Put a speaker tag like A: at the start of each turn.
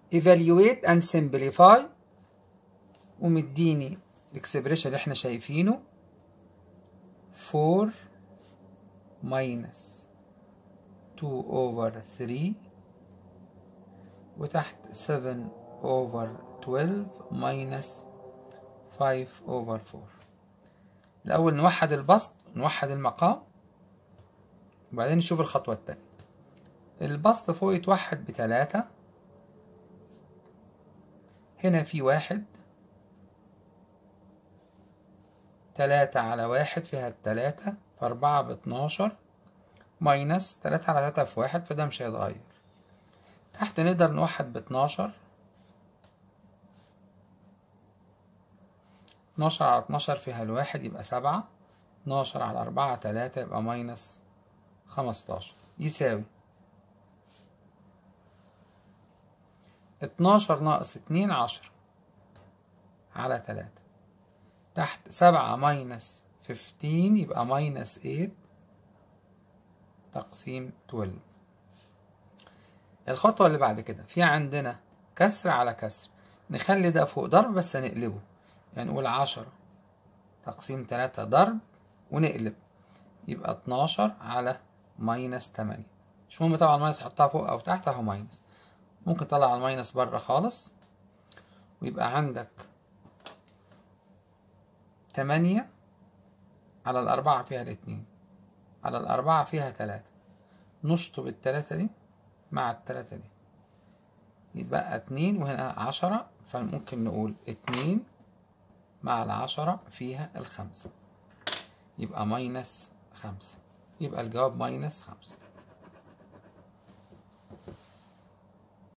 A: evaluate and simplify ومديني الاكسبريشن اللي احنا شايفينه 4 minus 2 over 3 وتحت 7 over 12 minus 5 over 4 الأول نوحد البسط نوحد المقام وبعدين نشوف الخطوة التانية البسط فوق يتوحد بتلاتة هنا في واحد تلاتة على واحد فيها التلاتة فأربعة باتناشر ماينس تلاتة على تلاتة في واحد فده مش هيتغير تحت نقدر نوحد باتناشر اتناشر على اتناشر فيها الواحد يبقى سبعة اتناشر على أربعة تلاتة يبقى ماينس خمستاشر يساوي اتناشر ناقص اتنين عشرة على تلاتة تحت سبعة ماينس فيفتين يبقى ماينس ايت تقسيم تويلف الخطوة اللي بعد كده في عندنا كسر على كسر نخلي ده فوق ضرب بس نقلبه يعني نقول عشرة تقسيم تلاتة ضرب ونقلب يبقى اتناشر على ماينس تمانية مش مهم طبعا الماينس حطها فوق أو تحت أهو ماينس ممكن تطلع الماينس بره خالص ويبقى عندك تمانية على الأربعة فيها الاتنين على الأربعة فيها تلاتة نشطب التلاتة دي مع التلاتة دي يبقى اتنين وهنا عشرة فممكن نقول اتنين مع العشرة فيها الخمسة يبقى ماينس خمسة يبقى الجواب ماينس خمسة